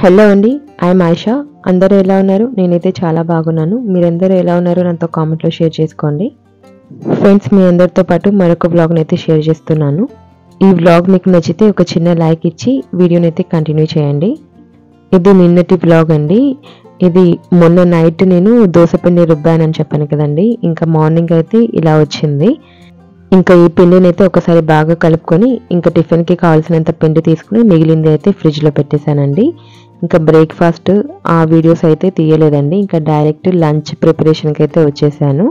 hello అండి I'm Ayesha అందరూ ఎలా ఉన్నారు నేనైతే చాలా బాగున్నాను మీరందరూ ఎలా ఉన్నారో నాతో కామెంట్లో షేర్ చేసుకోండి ఫ్రెండ్స్ మీ అందరితో పాటు మరొక బ్లాగ్ని అయితే షేర్ చేస్తున్నాను ఈ బ్లాగ్ మీకు నచ్చితే ఒక చిన్న లైక్ ఇచ్చి వీడియోని అయితే కంటిన్యూ చేయండి ఇది నిన్నటి బ్లాగ్ అండి ఇది మొన్న నైట్ నేను దోసపిండి రుబ్బానని చెప్పాను కదండి ఇంకా మార్నింగ్ అయితే ఇలా వచ్చింది ఇంకా ఈ పిండిని అయితే ఒకసారి బాగా కలుపుకొని ఇంకా టిఫిన్కి కావాల్సినంత పిండి తీసుకుని మిగిలింది అయితే ఫ్రిడ్జ్లో పెట్టేశానండి ఇంకా బ్రేక్ఫాస్ట్ ఆ వీడియోస్ అయితే తీయలేదండి ఇంకా డైరెక్ట్ లంచ్ ప్రిపరేషన్కి అయితే వచ్చేసాను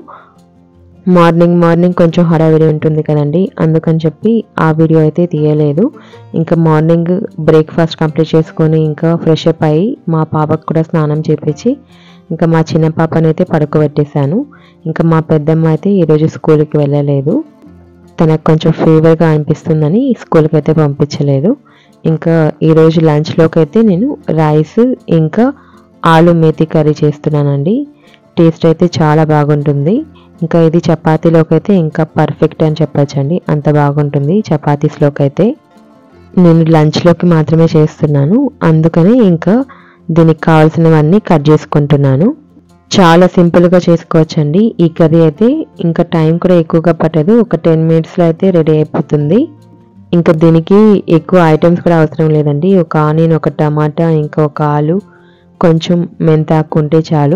మార్నింగ్ మార్నింగ్ కొంచెం హడావిడి ఉంటుంది కదండి అందుకని చెప్పి ఆ వీడియో అయితే తీయలేదు ఇంకా మార్నింగ్ బ్రేక్ఫాస్ట్ కంప్లీట్ చేసుకొని ఇంకా ఫ్రెష్ అప్ అయ్యి మా పాపకు కూడా స్నానం చేపించి ఇంకా మా చిన్న పాపని అయితే పడుకోబెట్టేశాను ఇంకా మా పెద్దమ్మ అయితే ఈరోజు స్కూల్కి వెళ్ళలేదు తనకు కొంచెం ఫీవర్గా అనిపిస్తుందని స్కూల్కి అయితే పంపించలేదు ఇంకా ఈరోజు లంచ్లోకి అయితే నేను రైస్ ఇంకా ఆలు మేతి కర్రీ చేస్తున్నానండి టేస్ట్ అయితే చాలా బాగుంటుంది ఇంకా ఇది చపాతీలోకి అయితే ఇంకా పర్ఫెక్ట్ అని చెప్పచ్చండి అంత బాగుంటుంది చపాతీస్లోకి అయితే నేను లంచ్లోకి మాత్రమే చేస్తున్నాను అందుకని ఇంకా దీనికి కావాల్సినవన్నీ కట్ చేసుకుంటున్నాను చాలా సింపుల్గా చేసుకోవచ్చండి ఈ కర్రీ అయితే ఇంకా టైం కూడా ఎక్కువగా పట్టదు ఒక టెన్ మినిట్స్లో అయితే రెడీ అయిపోతుంది ఇంకా దీనికి ఎక్కువ ఐటమ్స్ కూడా అవసరం లేదండి ఒక ఆనియన్ ఒక టమాటా ఇంకా ఒక ఆలు కొంచెం మెంతాకు ఉంటే చాలు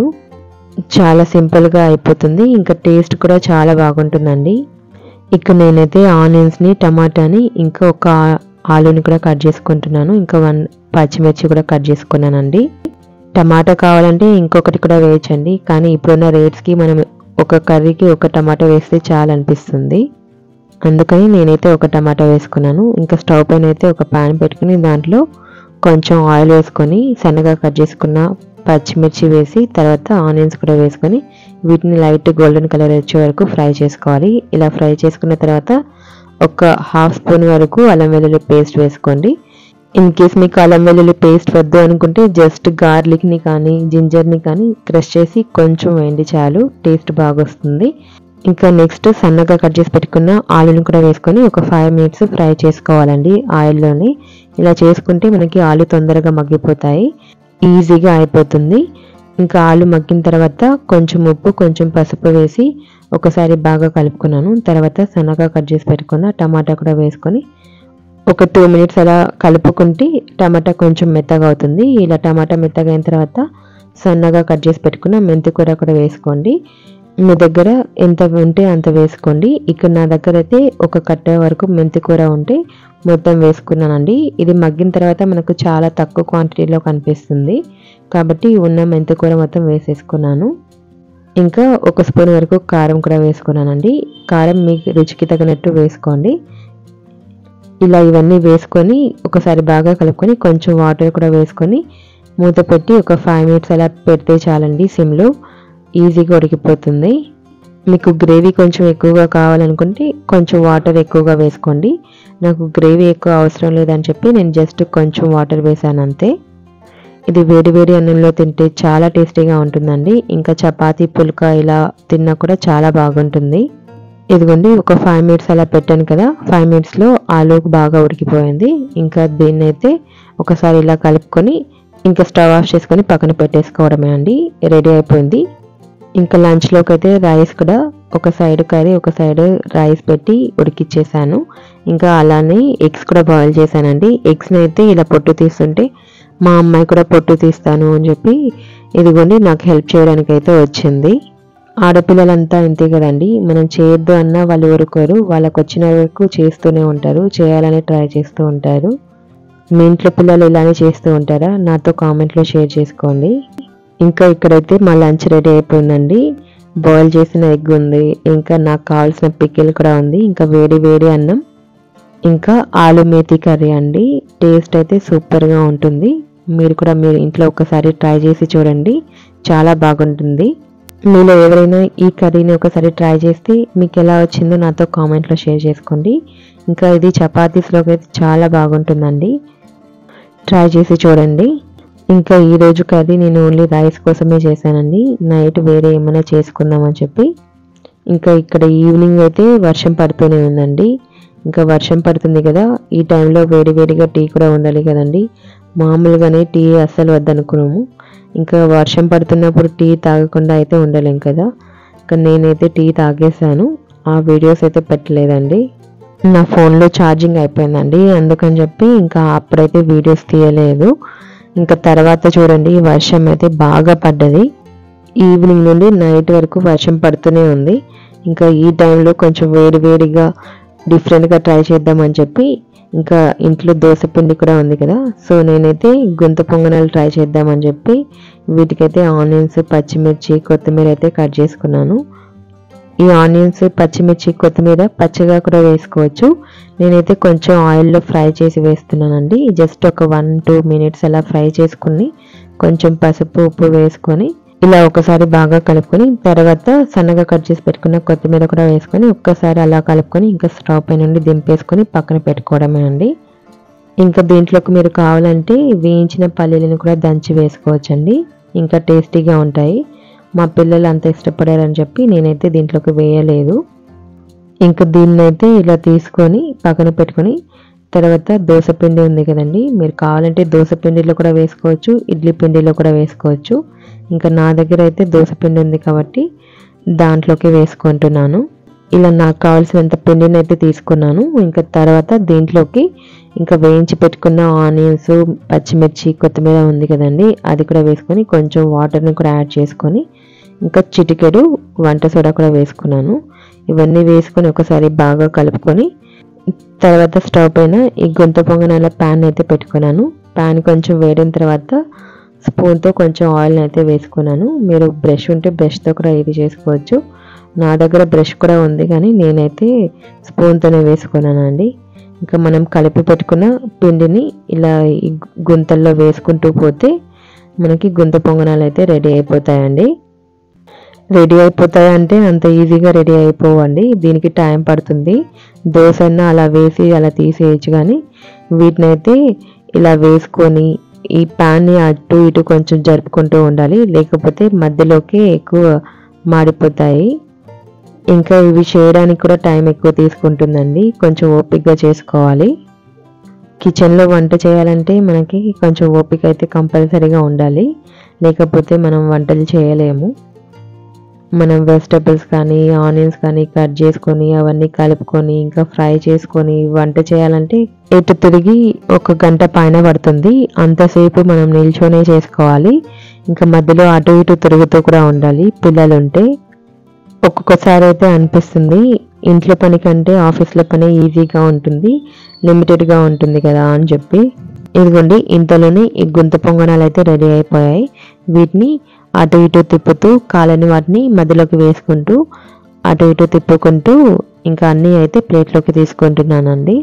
చాలా సింపుల్గా అయిపోతుంది ఇంకా టేస్ట్ కూడా చాలా బాగుంటుందండి ఇక్కడ నేనైతే ఆనియన్స్ని టమాటాని ఇంకా ఒక ఆలుని కూడా కట్ చేసుకుంటున్నాను ఇంకా వన్ పచ్చిమిర్చి కూడా కట్ చేసుకున్నానండి టమాటా కావాలంటే ఇంకొకటి కూడా వేయచ్చండి కానీ ఇప్పుడున్న రేట్స్కి మనం ఒక కర్రీకి ఒక టమాటా వేస్తే చాలా అనిపిస్తుంది అందుకని నేనైతే ఒక టమాటా వేసుకున్నాను ఇంకా స్టవ్ పైన అయితే ఒక ప్యాన్ పెట్టుకుని దాంట్లో కొంచెం ఆయిల్ వేసుకొని సన్నగా కట్ చేసుకున్న పచ్చిమిర్చి వేసి తర్వాత ఆనియన్స్ కూడా వేసుకొని వీటిని లైట్ గోల్డెన్ కలర్ వచ్చే వరకు ఫ్రై చేసుకోవాలి ఇలా ఫ్రై చేసుకున్న తర్వాత ఒక హాఫ్ స్పూన్ వరకు అల్లం వెల్లుల్లి పేస్ట్ వేసుకోండి ఇన్ కేస్ మీకు అల్లం వెల్లుల్లి పేస్ట్ వద్దు అనుకుంటే జస్ట్ గార్లిక్ని కానీ జింజర్ని కానీ క్రష్ చేసి కొంచెం వేయండి చాలు టేస్ట్ బాగా వస్తుంది ఇంకా నెక్స్ట్ సన్నగా కట్ చేసి పెట్టుకున్న ఆలుని కూడా వేసుకొని ఒక ఫైవ్ మినిట్స్ ఫ్రై చేసుకోవాలండి ఆయిల్లోని ఇలా చేసుకుంటే మనకి ఆలు తొందరగా మగ్గిపోతాయి ఈజీగా అయిపోతుంది ఇంకా ఆలు మగ్గిన తర్వాత కొంచెం ఉప్పు కొంచెం పసుపు వేసి ఒకసారి బాగా కలుపుకున్నాను తర్వాత సన్నగా కట్ చేసి పెట్టుకున్న టమాటా కూడా వేసుకొని ఒక టూ మినిట్స్ అలా కలుపుకుంటే టమాటా కొంచెం మెత్తగా అవుతుంది ఇలా టమాటా మెత్తగా అయిన తర్వాత సన్నగా కట్ చేసి పెట్టుకున్న మెంతి కూర కూడా వేసుకోండి మీ దగ్గర ఎంత ఉంటే అంత వేసుకోండి ఇక్కడ నా దగ్గర అయితే ఒక కట్ట వరకు మెంతి కూర ఉంటే మొత్తం వేసుకున్నానండి ఇది మగ్గిన తర్వాత మనకు చాలా తక్కువ క్వాంటిటీలో కనిపిస్తుంది కాబట్టి ఉన్న మెంతి కూర మొత్తం వేసేసుకున్నాను ఇంకా ఒక స్పూన్ వరకు కారం కూడా వేసుకున్నానండి కారం మీ రుచికి తగినట్టు వేసుకోండి ఇలా ఇవన్నీ వేసుకొని ఒకసారి బాగా కలుపుకొని కొంచెం వాటర్ కూడా వేసుకొని మూత పెట్టి ఒక ఫైవ్ మినిట్స్ అలా పెడితే చాలండి సిమ్లో ఈజీగా ఉడికిపోతుంది మీకు గ్రేవీ కొంచెం ఎక్కువగా కావాలనుకుంటే కొంచెం వాటర్ ఎక్కువగా వేసుకోండి నాకు గ్రేవీ ఎక్కువ అవసరం లేదని చెప్పి నేను జస్ట్ కొంచెం వాటర్ వేసాను అంతే ఇది వేడి వేడి అన్నంలో తింటే చాలా టేస్టీగా ఉంటుందండి ఇంకా చపాతీ పుల్కా ఇలా తిన్నా కూడా చాలా బాగుంటుంది ఇదిగోండి ఒక ఫైవ్ మినిట్స్ అలా పెట్టాను కదా ఫైవ్ మినిట్స్లో ఆలు బాగా ఉడికిపోయింది ఇంకా దీన్ని అయితే ఒకసారి ఇలా కలుపుకొని ఇంకా స్టవ్ ఆఫ్ చేసుకొని పక్కన పెట్టేసుకోవడమే అండి రెడీ అయిపోయింది ఇంకా లంచ్లోకి అయితే రైస్ కూడా ఒక సైడ్ కర్రీ ఒక సైడ్ రైస్ పెట్టి ఉడికిచ్చేసాను ఇంకా అలానే ఎగ్స్ కూడా బాయిల్ చేశానండి ఎగ్స్ని అయితే ఇలా పొట్టు తీస్తుంటే మా అమ్మాయి కూడా పొట్టు తీస్తాను అని చెప్పి ఇదిగోండి నాకు హెల్ప్ చేయడానికి అయితే వచ్చింది ఆడపిల్లలంతా ఇంతే కదండి మనం చేయొద్దు అన్నా వాళ్ళు ఊరుకోరు వాళ్ళకి వచ్చిన వరకు చేస్తూనే ఉంటారు చేయాలని ట్రై చేస్తూ ఉంటారు మీ ఇంట్లో పిల్లలు ఇలానే చేస్తూ ఉంటారా నాతో కామెంట్లో షేర్ చేసుకోండి ఇంకా ఇక్కడైతే మా లంచ్ రెడీ అయిపోయిందండి బాయిల్ చేసిన ఎగ్ ఉంది ఇంకా నాకు కావాల్సిన పికిల్ కూడా ఉంది ఇంకా వేడి వేడి అన్నం ఇంకా ఆలు మేతి కర్రీ అండి టేస్ట్ అయితే సూపర్గా ఉంటుంది మీరు కూడా మీరు ఇంట్లో ఒకసారి ట్రై చేసి చూడండి చాలా బాగుంటుంది మీలో ఎవరైనా ఈ కర్రీని ఒకసారి ట్రై చేస్తే మీకు ఎలా వచ్చిందో నాతో కామెంట్లో షేర్ చేసుకోండి ఇంకా ఇది చపాతీస్లోకి అయితే చాలా బాగుంటుందండి ట్రై చేసి చూడండి ఇంకా ఈ రోజు కర్రీ నేను ఓన్లీ రైస్ కోసమే చేశానండి నైట్ వేరే ఏమైనా చేసుకుందామని చెప్పి ఇంకా ఇక్కడ ఈవినింగ్ అయితే వర్షం పడుతూనే ఉందండి ఇంకా వర్షం పడుతుంది కదా ఈ టైంలో వేడి వేడిగా టీ కూడా ఉండాలి కదండి మామూలుగానే టీ అస్సలు వద్దనుకున్నాము ఇంకా వర్షం పడుతున్నప్పుడు టీ తాగకుండా అయితే ఉండలేం కదా ఇంకా నేనైతే టీ తాగేసాను ఆ వీడియోస్ అయితే పెట్టలేదండి నా ఫోన్లో ఛార్జింగ్ అయిపోయిందండి అందుకని చెప్పి ఇంకా అప్పుడైతే వీడియోస్ తీయలేదు ఇంకా తర్వాత చూడండి వర్షం అయితే బాగా పడ్డది ఈవినింగ్ నుండి నైట్ వరకు వర్షం పడుతూనే ఉంది ఇంకా ఈ టైంలో కొంచెం వేడి వేడిగా డిఫరెంట్గా ట్రై చేద్దామని చెప్పి ఇంకా ఇంట్లో దోశ పిండి కూడా ఉంది కదా సో నేనైతే గుంత పొంగనాలు ట్రై చేద్దామని చెప్పి వీటికైతే ఆనియన్స్ పచ్చిమిర్చి కొత్తిమీర అయితే కట్ చేసుకున్నాను ఈ ఆనియన్స్ పచ్చిమిర్చి కొత్తిమీర పచ్చగా కూడా వేసుకోవచ్చు నేనైతే కొంచెం ఆయిల్లో ఫ్రై చేసి వేస్తున్నానండి జస్ట్ ఒక వన్ టూ మినిట్స్ అలా ఫ్రై చేసుకుని కొంచెం పసుపు ఉప్పు వేసుకొని ఇలా ఒకసారి బాగా కలుపుకొని తర్వాత సన్నగా కట్ చేసి పెట్టుకున్న కొత్తిమీర కూడా వేసుకొని ఒక్కసారి అలా కలుపుకొని ఇంకా స్టవ్ పై నుండి దింపేసుకొని పక్కన పెట్టుకోవడమే అండి ఇంకా దీంట్లోకి మీరు కావాలంటే వేయించిన పల్లీలను కూడా దంచి వేసుకోవచ్చండి ఇంకా టేస్టీగా ఉంటాయి మా పిల్లలు అంత ఇష్టపడారని చెప్పి నేనైతే దీంట్లోకి వేయలేదు ఇంకా దీన్నైతే ఇలా తీసుకొని పక్కన పెట్టుకొని తర్వాత దోశ పిండి ఉంది కదండి మీరు కావాలంటే దోశ పిండిలో కూడా వేసుకోవచ్చు ఇడ్లీ పిండిలో కూడా వేసుకోవచ్చు ఇంకా నా దగ్గర అయితే దోశ పిండి ఉంది కాబట్టి దాంట్లోకి వేసుకుంటున్నాను ఇలా నాకు కావాల్సినంత పిండిని అయితే తీసుకున్నాను ఇంకా తర్వాత దీంట్లోకి ఇంకా వేయించి పెట్టుకున్న ఆనియన్స్ పచ్చిమిర్చి కొత్తిమీర ఉంది కదండి అది కూడా వేసుకొని కొంచెం వాటర్ని కూడా యాడ్ చేసుకొని ఇంకా చిటికెడు వంట సోడా కూడా వేసుకున్నాను ఇవన్నీ వేసుకొని ఒకసారి బాగా కలుపుకొని తర్వాత స్టవ్ పైన ఈ గుంత పొంగనాల ప్యాన్ అయితే పెట్టుకున్నాను ప్యాన్ కొంచెం వేడిన తర్వాత స్పూన్తో కొంచెం ఆయిల్ని అయితే వేసుకున్నాను మీరు బ్రష్ ఉంటే బ్రష్తో కూడా ఇది చేసుకోవచ్చు నా దగ్గర బ్రష్ కూడా ఉంది కానీ నేనైతే స్పూన్తోనే వేసుకున్నాను అండి ఇంకా మనం కలిపి పెట్టుకున్న పిండిని ఇలా ఈ గుంతల్లో వేసుకుంటూ పోతే మనకి గుంత పొంగనాలు అయితే రెడీ అయిపోతాయండి రెడీ అయిపోతాయి అంటే అంత ఈజీగా రెడీ అయిపోవండి దీనికి టైం పడుతుంది దోశ అన్న అలా వేసి అలా తీసేయచ్చు కానీ వీటిని అయితే ఇలా వేసుకొని ఈ ప్యాన్ని అటు ఇటు కొంచెం జరుపుకుంటూ ఉండాలి లేకపోతే మధ్యలోకి ఎక్కువ మాడిపోతాయి ఇంకా ఇవి చేయడానికి కూడా టైం ఎక్కువ తీసుకుంటుందండి కొంచెం ఓపికగా చేసుకోవాలి కిచెన్లో వంట చేయాలంటే మనకి కొంచెం ఓపిక అయితే కంపల్సరీగా ఉండాలి లేకపోతే మనం వంటలు చేయలేము మనం వెజిటబుల్స్ కానీ ఆనియన్స్ కానీ కట్ చేసుకొని అవన్నీ కలుపుకొని ఇంకా ఫ్రై చేసుకొని వంట చేయాలంటే ఎటు తిరిగి ఒక గంట పైన పడుతుంది అంతసేపు మనం నిల్చొనే చేసుకోవాలి ఇంకా మధ్యలో అటు ఇటు తిరుగుతూ కూడా ఉండాలి పిల్లలు ఉంటే ఒక్కొక్కసారి అయితే అనిపిస్తుంది ఇంట్లో పని కంటే ఆఫీస్లో పని ఈజీగా ఉంటుంది లిమిటెడ్గా ఉంటుంది కదా అని చెప్పి ఇదిగోండి ఇంతలోనే ఈ గుంత పొంగనాలు అయితే రెడీ అయిపోయాయి వీటిని అటు ఇటు తిప్పుతూ కాలని వాటిని మధ్యలోకి వేసుకుంటూ అటు ఇటు తిప్పుకుంటూ ఇంకా అన్నీ అయితే ప్లేట్లోకి తీసుకుంటున్నానండి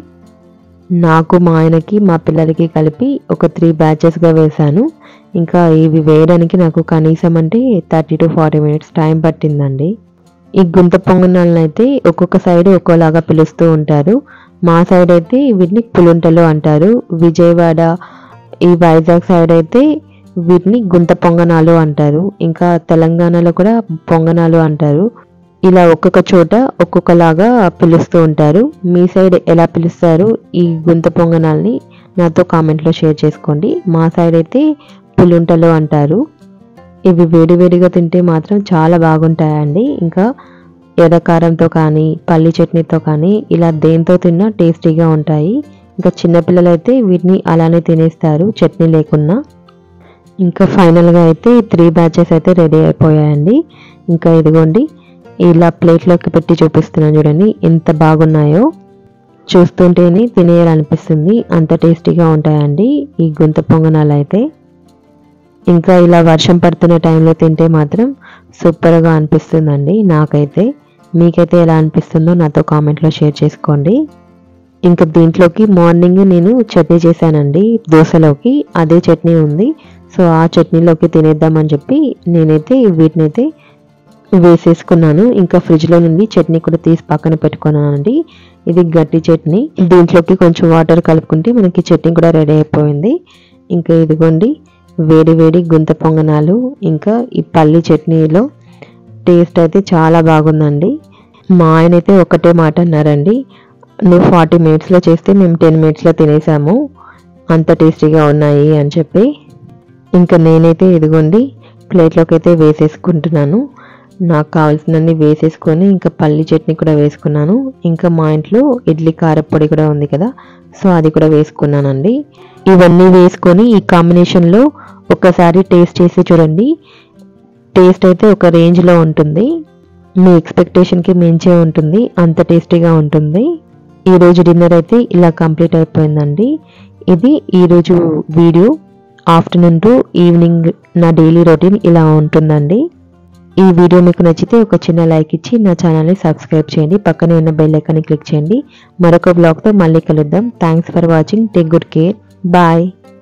నాకు మా ఆయనకి మా పిల్లలకి కలిపి ఒక త్రీ బ్యాచెస్గా వేశాను ఇంకా ఇవి వేయడానికి నాకు కనీసం అంటే thirty to forty minutes time పట్టిందండి ఈ గుంత పొంగనాలను అయితే ఒక్కొక్క సైడ్ ఒక్కోలాగా పిలుస్తూ ఉంటారు మా సైడ్ అయితే వీటిని పులుంటలు అంటారు విజయవాడ ఈ వైజాగ్ సైడ్ అయితే వీటిని గుంత పొంగనాలు అంటారు ఇంకా తెలంగాణలో కూడా పొంగనాలు అంటారు ఇలా ఒక్కొక్క చోట ఒక్కొక్కలాగా పిలుస్తూ ఉంటారు మీ సైడ్ ఎలా పిలుస్తారు ఈ గుంత పొంగనాల్ని నాతో కామెంట్లో షేర్ చేసుకోండి మా సైడ్ అయితే పులుంటలు అంటారు ఇవి వేడివేడిగా తింటే మాత్రం చాలా బాగుంటాయండి ఇంకా ఎర్రకారంతో కానీ పల్లి చట్నీతో కానీ ఇలా దేంతో తిన్నా టేస్టీగా ఉంటాయి ఇంకా చిన్నపిల్లలు అయితే వీటిని అలానే తినేస్తారు చట్నీ లేకున్నా ఇంకా ఫైనల్గా అయితే త్రీ బ్యాచెస్ అయితే రెడీ అయిపోయాయండి ఇంకా ఇదిగోండి ఇలా ప్లేట్లోకి పెట్టి చూపిస్తున్నాను చూడండి ఎంత బాగున్నాయో చూస్తుంటేనే తినేయాలనిపిస్తుంది అంత టేస్టీగా ఉంటాయండి ఈ గుంత పొంగనాలు అయితే ఇంకా ఇలా వర్షం పడుతున్న టైంలో తింటే మాత్రం సూపర్గా అనిపిస్తుందండి నాకైతే మీకైతే ఎలా అనిపిస్తుందో నాతో కామెంట్లో షేర్ చేసుకోండి ఇంకా దీంట్లోకి మార్నింగ్ నేను చట్నీ చేశానండి దోశలోకి అదే చట్నీ ఉంది సో ఆ చట్నీలోకి తినేద్దామని చెప్పి నేనైతే వీటినైతే వేసేసుకున్నాను ఇంకా ఫ్రిడ్జ్లో నుండి చట్నీ కూడా తీసి పక్కన పెట్టుకున్నానండి ఇది గట్టి చట్నీ దీంట్లోకి కొంచెం వాటర్ కలుపుకుంటే మనకి చట్నీ కూడా రెడీ అయిపోయింది ఇంకా ఇదిగోండి వేడి వేడి గుంత పొంగనాలు ఇంకా ఈ పల్లి చట్నీలో టేస్ట్ అయితే చాలా బాగుందండి మా ఆయన అయితే ఒకటే మాట అన్నారండి నువ్వు ఫార్టీ మినిట్స్లో చేస్తే మేము టెన్ మినిట్స్లో తినేసాము అంత టేస్టీగా ఉన్నాయి అని చెప్పి ఇంకా నేనైతే ఇదిగోండి ప్లేట్లోకి అయితే వేసేసుకుంటున్నాను నాకు కావాల్సినన్ని వేసేసుకొని ఇంకా పల్లి చట్నీ కూడా వేసుకున్నాను ఇంకా మా ఇంట్లో ఇడ్లీ కారపొడి కూడా ఉంది కదా సో అది కూడా వేసుకున్నానండి ఇవన్నీ వేసుకొని ఈ కాంబినేషన్లో ఒకసారి టేస్ట్ చేసి చూడండి టేస్ట్ అయితే ఒక రేంజ్లో ఉంటుంది మీ ఎక్స్పెక్టేషన్కి మించే ఉంటుంది అంత టేస్టీగా ఉంటుంది ఈరోజు డిన్నర్ అయితే ఇలా కంప్లీట్ అయిపోయిందండి ఇది ఈరోజు వీడియో ఆఫ్టర్నూన్ టు ఈవినింగ్ నా డైలీ రొటీన్ ఇలా ఉంటుందండి ఈ వీడియో మీకు నచ్చితే ఒక చిన్న లైక్ ఇచ్చి నా ఛానల్ని సబ్స్క్రైబ్ చేయండి పక్కనే ఉన్న బెల్ ఐకాన్ని క్లిక్ చేయండి మరొక బ్లాగ్తో మళ్ళీ కలుద్దాం thanks for watching take good care bye